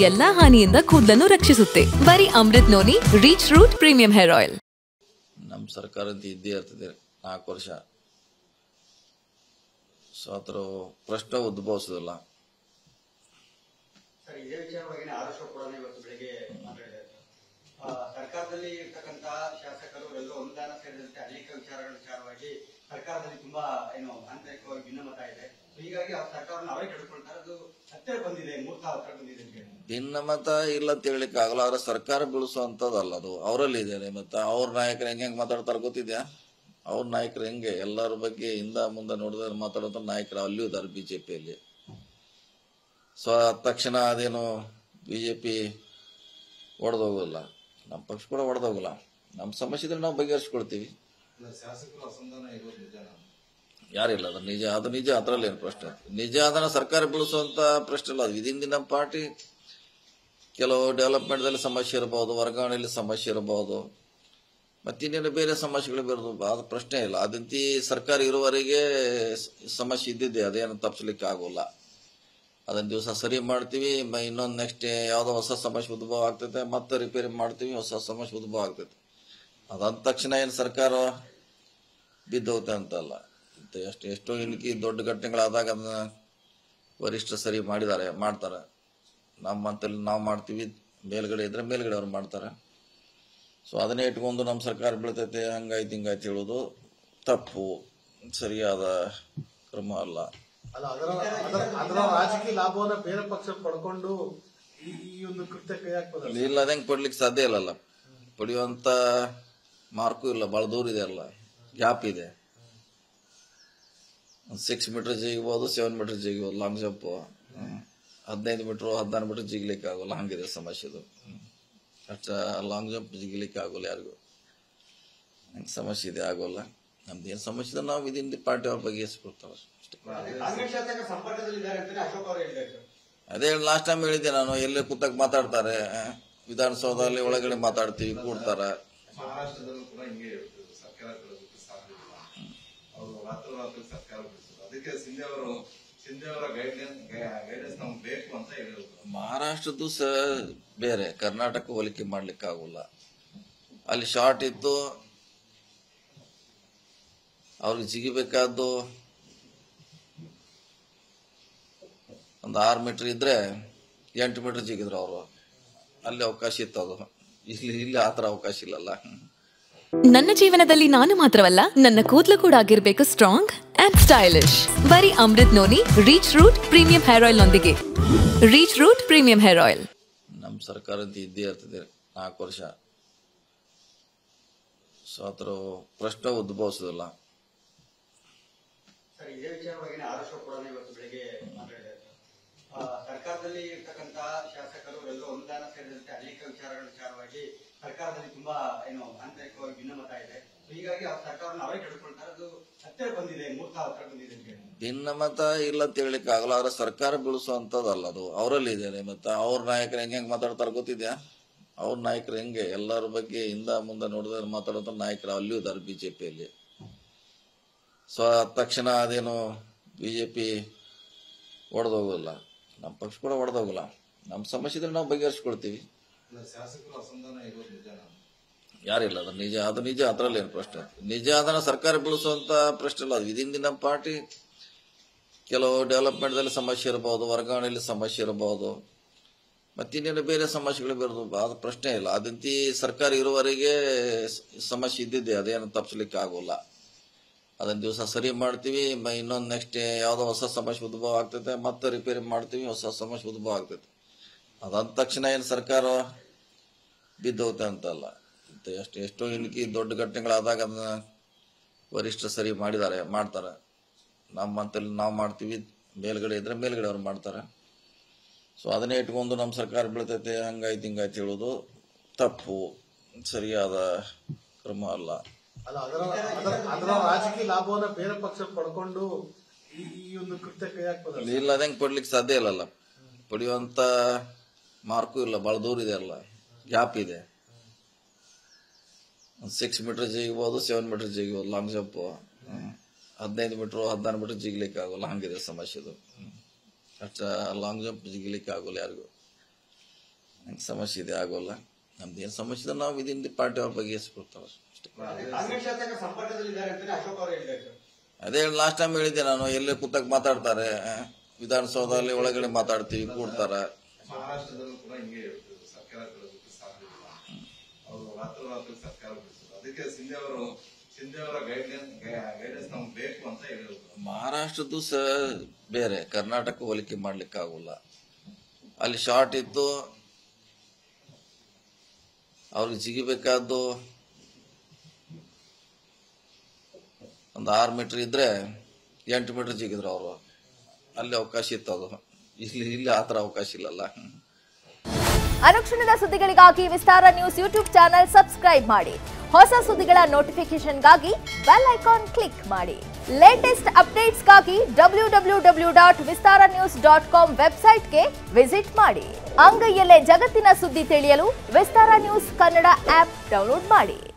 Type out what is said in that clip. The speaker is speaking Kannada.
ಎಲ್ಲಾ ಹಾನಿಯಿಂದ ಕೂದಲನ್ನು ರಕ್ಷಿಸುತ್ತೆ ಬರೀ Amrut noni reach root premium hair oil ನಮ್ಮ ಸರ್ಕಾರದ ಇದ್ದೇ ಇರ್ತದೆ ನಾಲ್ಕು ವರ್ಷ ಸೊ ಅದರ ಪ್ರಶ್ನೆ ಉದ್ಭವಿಸೋದಿಲ್ಲ ಸರ್ ಇದೇ ವಿಚಾರವಾಗಿ ಆರ್ ಎಸ್ ಕೂಡ ಇವತ್ತು ಬೆಳಿಗ್ಗೆ ಮಾತಾಡಿದ್ದಾರೆ ಆ, ಸರ್ಕಾರದಲ್ಲಿ ಇರ್ತಕ್ಕಂತ ಶಾಸಕರು ಎಲ್ಲರೂ ಅನುದಾನ ಸೇರಿದಂತೆ ಅನೇಕ ವಿಚಾರಗಳ ವಿಚಾರವಾಗಿ ಸರ್ಕಾರದಲ್ಲಿ ತುಂಬಾ ಏನು ಆಂತರಿಕವಾಗಿ ಭಿನ್ನಮತ ಇದೆ So ಹೀಗಾಗಿ ಆ ಸರ್ಕಾರವನ್ನು ಅವರೇ ಕೆಡ್ಕೊಳ್ತಾರೆ ಅದು ಹತ್ತಿರ ಬಂದಿದೆ ಮೂರ್ತ ಹತ್ತಿರ ಬಂದಿದೆ ಅಂತ ಹೇಳಿ ಭಿನ್ನಮತ ಇಲ್ಲ ಅಂತ ಹೇಳಲಿಕ್ಕೆ ಆಗಲ್ಲ ಆದ್ರೆ ಸರ್ಕಾರ ಬೀಳಿಸುವಂಥದ್ದಲ್ಲ ಅದು ಅವರಲ್ಲಿ ಇದ್ದೇನೆ ಮತ್ತೆ ಅವ್ರ ನಾಯಕರು ಹೆಂಗೆ ಹೆಂಗೆ ಮಾತಾಡ್ತಾರೆ ಗೊತ್ತಿದ್ಯಾ ಅವ್ರ ನಾಯಕರು ಹೆಂಗೆ ಎಲ್ಲರ ಬಗ್ಗೆ ಹಿಂದ ಮುಂದೆ ನೋಡಿದ್ರೆ ಮಾತಾಡೋಂಥ ನಾಯಕರು ಅಲ್ಲಿಯೂ ಇದ್ದಾರೆ ಬಿ ಜೆ ಪಿಯಲ್ಲಿ ಸೊ ಅದ್ ತಕ್ಷಣ ಅದೇನು ಬಿ ಜೆ ಪಿ ಒಡೆದೋಗಲ್ಲ ನಮ್ಮ ಪಕ್ಷ ಕೂಡ ಒಡೆದೋಗಲ್ಲ ನಮ್ಮ ಸಮಸ್ಯೆ ಇದ್ರೆ ನಾವು ಬಗೆಹರಿಸ್ಕೊಳ್ತೀವಿ ಶಾಸಕರು ಅಸಮಾಧಾನ ಇರೋದು ನಿಜ ಯಾರಿಲ್ಲ ಅದು ನಿಜ ಅದು ನಿಜ ಅದರಲ್ಲಿ ಏನು ಪ್ರಶ್ನೆ ನಿಜ ಅದನ್ನ ಸರ್ಕಾರ ಬೀಳಿಸುವಂತ ಪ್ರಶ್ನೆ ಇಲ್ಲ ಅದು ಇದಿಂದ ನಮ್ಮ ಪಾರ್ಟಿ ಕೆಲವು ಡೆವಲಪ್ಮೆಂಟ್ದಲ್ಲಿ ಸಮಸ್ಯೆ ಇರಬಹುದು ವರ್ಗಾವಣೆಯಲ್ಲಿ ಸಮಸ್ಯೆ ಇರಬಹುದು ಮತ್ತಿನ್ನೇನು ಬೇರೆ ಸಮಸ್ಯೆಗಳು ಬರೋದು ಅದು ಪ್ರಶ್ನೆ ಇಲ್ಲ ಅದಂತಿ ಸರ್ಕಾರ ಇರುವವರೆಗೆ ಸ- ಸಮಸ್ಯೆ ಇದ್ದಿದ್ದೆ ಅದೇನು ತಪ್ಪಿಸ್ಲಿಕ್ಕೆ ಆಗೋಲ್ಲ ಅದನ್ನ ದಿವಸ ಸರಿ ಮಾಡ್ತೀವಿ ಮ- ಇನ್ನೊಂದು ನೆಕ್ಸ್ಟ್ ಯಾವುದೋ ಹೊಸ ಸಮಸ್ಯೆ ಉದ್ಭವ ಆಗ್ತೈತೆ ಮತ್ತೆ ರಿಪೇರಿ ಮಾಡ್ತೀವಿ ಹೊಸ ಸಮಸ್ಯೆ ಉದ್ಭವ ಆಗ್ತೈತೆ ಅದಾದ ತಕ್ಷಣ ಏನು ಸರ್ಕಾರ ಬಿದ್ದೋಗುತ್ತೆ ಅಂತಲ್ಲ ಮತ್ತೆ ಎಷ್ಟು ಎಷ್ಟೋ ಇನ್ಕಿ ದೊಡ್ಡ ಘಟನೆಗಳಾದಾಗ ಅದನ್ನ ವರಿಷ್ಠ ಸರಿ ಮಾಡಿದ್ದಾರೆ ಮಾಡ್ತಾರೆ ನಮ್ಮ ಅಂತಲ್ಲಿ ನಾವು ಮಾಡ್ತೀವಿ ಮೇಲ್ಗಡೆ ಇದ್ರೆ ಮೇಲ್ಗಡೆ ಅವ್ರು ಮಾಡ್ತಾರೆ ಸೊ ಅದನ್ನೇ ಇಟ್ಕೊಂಡು ನಮ್ಮ ಸರ್ಕಾರ ಬೀಳ್ತೈತೆ ಹಂಗಾಯ್ತು ಹಿಂಗಾಯ್ತು ಹೇಳೋದು ತಪ್ಪು ಸರಿಯಾದ ಕ್ರಮ ಅಲ್ಲ ಅಲ್ಲ ಅದರ ಅದರ ಅದರ ರಾಜಕೀಯ ಲಾಭವನ್ನ ಬೇರೆ ಪಕ್ಷ ಪಡ್ಕೊಂಡು ಈ ಈ ಒಂದು ಕೃತ್ಯ ಕೈ ಹಾಕ್ಬೋದಲ್ಲ ಇಲ್ಲ ಅದಂಗೆ ಪಡ್ಲಿಕ್ಕೆ ಸಾಧ್ಯ ಇಲ್ಲಲ್ಲ ಪಡೆಯುವಂತ ಮಾರ್ಕು ಇಲ್ಲ ಭಾಳ ದೂರ ಇದೆ ಅಲ್ಲ ಗ್ಯಾಪ್ ಇದೆ ಸಿಕ್ಸ್ ಮೀಟರ್ ಜಿಗಿಬೋದು ಸೆವೆನ್ ಮೀಟರ್ ಜಿಗಿಬೋದು ಲಾಂಗ್ ಜಂಪ್ ಹದಿನೈದು ಮೀಟರ್ ಹದಿನಾರು ಮೀಟರ್ ಜಿಗಿಲಿಕ್ಕೆ ಆಗೋಲ್ಲ ಹಂಗಿದೆ ಸಮಸ್ಯೆದು ಹ್ಮ್. ಅಷ್ಟ ಲಾಂಗ್ ಜಂಪ್ ಜಿಗಿಲಿಕ್ಕೆ ಆಗೋಲ್ಲ ಯಾರಿಗೂ ಹಂಗೆ ಸಮಸ್ಯೆ ಇದೆ ಆಗೋಲ್ಲ ನಮ್ದು ಏನು ಸಮಸ್ಯೆ ಇದೆ ನಾವು ಇದರಿಂದ ಪಾರ್ಟಿ ಅವ್ರ ಬಗೆಹರಿಸ್ಕೊಡ್ತಾವೆ ಅಷ್ಟೇ ಕಾಂಗ್ರೆಸ್ ಶಾಸಕರ ಸಂಪರ್ಕದಲ್ಲಿದ್ದಾರೆ ಅಂತಾನೆ ಅಶೋಕ್ ಅವರು ಹೇಳಿದ್ದಾರೆ ಸರ್ ಅದೇ ಲಾಸ್ಟ್ ಟೈಮ್ ಹೇಳಿದ್ದೆ ನಾನು ಎಲ್ಲೇ ಕೂತಾಗ ಮಾತಾಡ್ತಾರೆ ಆ, ವಿಧಾನಸೌಧದಲ್ಲಿ ಒಳಗಡೆ ಮಾತಾಡ್ತೀವಿ ಕೂಡ್ತಾರೆ ಮಹಾರಾಷ್ಟ್ರದಲ್ಲೂ ಕೂಡ ಹಿಂಗೆ ಇರ್ತದೆ ಸರ್ಕಾರ ಬಿಡೋದಕ್ಕೆ ಸಾಧ್ಯ ಇಲ್ಲ ಅವರು ರಾತ್ರಿ ರಾತ್ರಿ ಸರ್ಕಾರ ಬಿಡಿಸೋದು ಅದಕ್ಕೆ ಸಿಂಧೆ ಅವರು ಸಿಂಧೆ ಅವರ ಗೈಡ್ಲೈನ್ ಗೈಡೆನ್ಸ್ ನಮ್ಗೆ ಬೇಕು ಅಂತ ಹೇಳಿದ್ರು ಮಹಾರಾಷ್ಟ್ರದ್ದು ಸ ಬೇರೆ ಕರ್ನಾಟಕ ಹೋಲಿಕೆ ಮಾಡ್ಲಿಕ್ಕೆ ಆಗೋಲ್ಲ ಅಲ್ಲಿ ಶಾರ್ಟ್ ಇತ್ತು ಅವ್ರಿಗೆ ಜಿಗಿಬೇಕಾದ್ದು ಒಂದು ಆರು ಮೀಟರ್ ಇದ್ರೆ ಎಂಟು ಮೀಟರ್ ಜಿಗಿದ್ರು ಅವರು ಅಲ್ಲಿ ಅವಕಾಶ ಇತ್ತು ಅದು ಇಲ್ಲಿ ಇಲ್ಲಿ ಆ ಥರ ಅವಕಾಶ ಇಲ್ಲಲ್ಲ ನನ್ನ ಜೀವನದಲ್ಲಿ ನಾನು ಮಾತ್ರವಲ್ಲ ನನ್ನ ಕೂದಲು ಕೂಡ ಆಗಿರ್ಬೇಕು ಸ್ಟ್ರಾಂಗ್ ಅಂಡ್ ಸ್ಟೈಲಿಶ್ ಬರೀ Amrut noni reach root premium hair oil ನೊಂದಿಗೆ reach root premium hair oil ನಮ್ಮ ಸರ್ಕಾರದ ಇದ್ದೇ ಇರ್ತದೆ ನಾಲ್ಕು ವರ್ಷ ಸೊ ಅದರ ಪ್ರಶ್ನೆ ಉದ್ಭವಿಸೋದಿಲ್ಲ ಸರ್ ಇದೇ ವಿಚಾರವಾಗಿ ಆರ್ ಎಸ್ ಕೂಡ ಇವತ್ತು ಬೆಳಿಗ್ಗೆ ಮಾತಾಡಿದ್ದಾರೆ ಆ, ಸರ್ಕಾರದಲ್ಲಿ ಇರ್ತಕ್ಕಂತ ಶಾಸಕರು ಎಲ್ಲರೂ ಅನುದಾನ ಸೇರಿದಂತೆ ಅನೇಕ ವಿಚಾರಗಳ ವಿಚಾರವಾಗಿ ಸರ್ಕಾರದಲ್ಲಿ ತುಂಬಾ ಏನು ಆಂತರಿಕವಾಗಿ ಭಿನ್ನಮತ ಇದೆ So ಹೀಗಾಗಿ ಆ ಸರ್ಕಾರವನ್ನು ಅವರೇ ಕೆಡ್ಕೊಳ್ತಾರೆ ಅದು ಹತ್ತಿರ ಬಂದಿದೆ ಮೂರ್ತ ಹತ್ತಿರ ಬಂದಿದೆ ಅಂತ ಹೇಳಿ ಭಿನ್ನಮತ ಇಲ್ಲ ಅಂತ ಹೇಳಲಿಕ್ಕೆ ಆಗಲ್ಲ ಆದ್ರೆ ಸರ್ಕಾರ ಬೀಳಿಸುವಂಥದ್ದಲ್ಲ ಅದು ಅವರಲ್ಲಿ ಇದ್ದೇನೆ ಮತ್ತೆ ಅವ್ರ ನಾಯಕರು ಹೆಂಗೆ ಹೆಂಗೆ ಮಾತಾಡ್ತಾರೆ ಗೊತ್ತಿದ್ಯಾ ಅವ್ರ ನಾಯಕರು ಹೆಂಗೆ ಎಲ್ಲರ ಬಗ್ಗೆ ಹಿಂದ ಮುಂದೆ ನೋಡಿದ್ರೆ ಮಾತಾಡೋಂಥ ನಾಯಕರು ಅಲ್ಲಿಯೂ ಇದ್ದಾರೆ ಬಿ ಜೆ ಪಿಯಲ್ಲಿ ಸೊ ಅದ್ ತಕ್ಷಣ ಅದೇನು ಬಿ ಜೆ ಪಿ ಒಡೆದೋಗಲ್ಲ ನಮ್ಮ ಪಕ್ಷ ಕೂಡ ಒಡೆದೋಗಲ್ಲ ನಮ್ಮ ಸಮಸ್ಯೆ ಇದ್ರೆ ನಾವು ಬಗೆಹರಿಸ್ಕೊಳ್ತೀವಿ ಇಲ್ಲ ಶಾಸಕರು ಅಸಮಾಧಾನ ಇರೋದು ನಿಜ ಯಾರಿಲ್ಲ ಅದು ನಿಜ ಅದು ನಿಜ ಅದರಲ್ಲಿ ಏನು ಪ್ರಶ್ನೆ ನಿಜ ಅದನ್ನ ಸರ್ಕಾರ ಬೀಳಿಸುವಂತ ಪ್ರಶ್ನೆ ಇಲ್ಲ ಅದು ಇದಿಂದ ನಮ್ಮ ಪಾರ್ಟಿ ಕೆಲವು ಡೆವಲಪ್ಮೆಂಟ್ದಲ್ಲಿ ಸಮಸ್ಯೆ ಇರಬಹುದು ವರ್ಗಾವಣೆಯಲ್ಲಿ ಸಮಸ್ಯೆ ಇರಬಹುದು ಮತ್ತಿನ್ನೇನು ಬೇರೆ ಸಮಸ್ಯೆಗಳು ಬರೋದು ಅದು ಪ್ರಶ್ನೆ ಇಲ್ಲ ಅದಂತಿ ಸರ್ಕಾರ ಇರುವವರೆಗೆ ಸ- ಸಮಸ್ಯೆ ಇದ್ದಿದ್ದೆ ಅದೇನು ತಪ್ಪಿಸ್ಲಿಕ್ಕೆ ಆಗೋಲ್ಲ ಅದನ್ನ ದಿವಸ ಸರಿ ಮಾಡ್ತೀವಿ ಮ- ಇನ್ನೊಂದು ನೆಕ್ಸ್ಟ್ ಯಾವುದೋ ಹೊಸ ಸಮಸ್ಯೆ ಉದ್ಭವ ಆಗ್ತೈತೆ ಮತ್ತೆ ರಿಪೇರಿ ಮಾಡ್ತೀವಿ ಹೊಸ ಸಮಸ್ಯೆ ಉದ್ಭವ ಆಗ್ತೈತೆ ಅದಾದ ತಕ್ಷಣ ಏನು ಸರ್ಕಾರ ಬಿದ್ದೋಗುತ್ತೆ ಅಂತಲ್ಲ ಮತ್ತೆ ಎಷ್ಟು ಎಷ್ಟೋ ಇನ್ಕಿ ದೊಡ್ಡ ಘಟನೆಗಳಾದಾಗ ಅದನ್ನ ವರಿಷ್ಠ ಸರಿ ಮಾಡಿದ್ದಾರೆ ಮಾಡ್ತಾರೆ ನಮ್ಮ ಅಂತಲ್ಲಿ ನಾವು ಮಾಡ್ತೀವಿ ಮೇಲ್ಗಡೆ ಇದ್ರೆ ಮೇಲ್ಗಡೆ ಅವ್ರು ಮಾಡ್ತಾರೆ ಸೊ ಅದನ್ನೇ ಇಟ್ಕೊಂಡು ನಮ್ಮ ಸರ್ಕಾರ ಬೀಳ್ತೈತೆ ಹಂಗಾಯ್ತು ಹಿಂಗಾಯ್ತು ಹೇಳೋದು ತಪ್ಪು ಸರಿಯಾದ ಕ್ರಮ ಅಲ್ಲ ಅಲ್ಲ ಅದರ ಅದರ ಅದರ ರಾಜಕೀಯ ಲಾಭವನ್ನ ಬೇರೆ ಪಕ್ಷ ಪಡ್ಕೊಂಡು ಈ ಈ ಒಂದು ಕೃತ್ಯ ಕೈ ಹಾಕ್ಬೋದಲ್ಲ ಇಲ್ಲ ಅದಂಗೆ ಪಡ್ಲಿಕ್ಕೆ ಸಾಧ್ಯ ಇಲ್ಲಲ್ಲ ಪಡೆಯುವಂತ ಮಾರ್ಕು ಇಲ್ಲ ಭಾಳ ದೂರ ಇದೆ ಅಲ್ಲ ಗ್ಯಾಪ್ ಇದೆ ಸಿಕ್ಸ್ ಮೀಟರ್ ಜಿಗಿಬೋದು ಸೆವೆನ್ ಮೀಟರ್ ಜಿಗಿಬೋದು ಲಾಂಗ್ ಜಂಪ್ ಹದಿನೈದು ಮೀಟರ್ ಹದಿನಾರು ಮೀಟರ್ ಜಿಗಿಲಿಕ್ಕೆ ಆಗೋಲ್ಲ ಹಂಗಿದೆ ಸಮಸ್ಯೆದು ಹ್ಮ್. ಅಷ್ಟ ಲಾಂಗ್ ಜಂಪ್ ಜಿಗಿಲಿಕ್ಕೆ ಆಗೋಲ್ಲ ಯಾರಿಗೂ ಸಮಸ್ಯೆ ಇದೆ ಆಗೋಲ್ಲ ನಮ್ದೇನು ಸಮಸ್ಯೆ ಇದೆ ನಾವು ವಿದಿನ್ ದಿ ಪಾರ್ಟಿ ಅವ್ರ ಬಗೆಹರಿಸ್ಕೊಳ್ತಾವೆ ಅಷ್ಟೇ ಕಾಂಗ್ರೆಸ್ ಶಾಸಕ ಸಂಪರ್ಕದಲ್ಲಿದ್ದಾರೆ ಅಂತಾನೆ ಅಶೋಕ್ ಅವರು ಹೇಳಿದ್ದಾರೆ ಸರ್ ಅದೇ ಲಾಸ್ಟ್ ಟೈಮ್ ಹೇಳಿದ್ದೆ ನಾನು ಎಲ್ಲೇ ಕೂತಾಗ ಮಾತಾಡ್ತಾರೆ ಆ, ವಿಧಾನಸೌಧದಲ್ಲಿ ಒಳಗಡೆ ಮಾತಾಡ್ತೀವಿ ಕೂಡ್ತಾರ ಮಹಾರಾಷ್ಟ್ರದಲ್ಲೂ ಕೂಡ ಹಿಂಗೆ ಇರ್ತದೆ ಸರ್ಕಾರ ಬಿಡೋದಕ್ಕೆ ಸಾಧ್ಯ ಇಲ್ಲ ಅವರು ರಾತ್ರಿ ರಾತ್ರಿ ಸರ್ಕಾರ ಬಿಡಿಸೋದು ಅದಕ್ಕೆ ಸಿಂಧೆ ಅವರು ಸಿಂಧೆ ಅವರ ಗೈಡ್ಲೈನ್ ಗೈಡೆನ್ಸ್ ನಮ್ಗೆ ಬೇಕು ಅಂತ ಹೇಳಿದ್ರು ಮಹಾರಾಷ್ಟ್ರದ್ದು ಸ ಬೇರೆ ಕರ್ನಾಟಕ ಹೋಲಿಕೆ ಮಾಡ್ಲಿಕ್ಕೆ ಆಗೋಲ್ಲ ಅಲ್ಲಿ ಶಾರ್ಟ್ ಇತ್ತು ಅವ್ರಿಗೆ ಜಿಗಿಬೇಕಾದ್ದು ಒಂದು ಆರು ಮೀಟರ್ ಇದ್ರೆ ಎಂಟು ಮೀಟರ್ ಜಿಗಿದ್ರು ಅವರು ಅಲ್ಲಿ ಅವಕಾಶ ಇತ್ತು ಅದು ಇಲ್ಲಿ ಇಲ್ಲಿ ಆ ಥರ ಅವಕಾಶ ಇಲ್ಲಲ್ಲ ಅನುಕ್ಷಣದ ಸುದ್ದಿಗಳಿಗಾಗಿ Vistara news YouTube channel subscribe ಮಾಡಿ ಹೊಸ ಸುದ್ದಿಗಳ ನೋಟಿಫಿಕೇಶನ್ಗಾಗಿ ಬೆಲ್ ಐಕಾನ್ ಕ್ಲಿಕ್ ಮಾಡಿ ಲೇಟೆಸ್ಟ್ ಅಪ್ಡೇಟ್ಸ್ಗಾಗಿ W W W dot Vistara news dot com ವೆಬ್ಸೈಟ್ಗೆ ವಿಸಿಟ್ ಮಾಡಿ ಅಂಗೈಯಲ್ಲೇ ಜಗತ್ತಿನ ಸುದ್ದಿ ತಿಳಿಯಲು Vistara news Kannada app download ಮಾಡಿ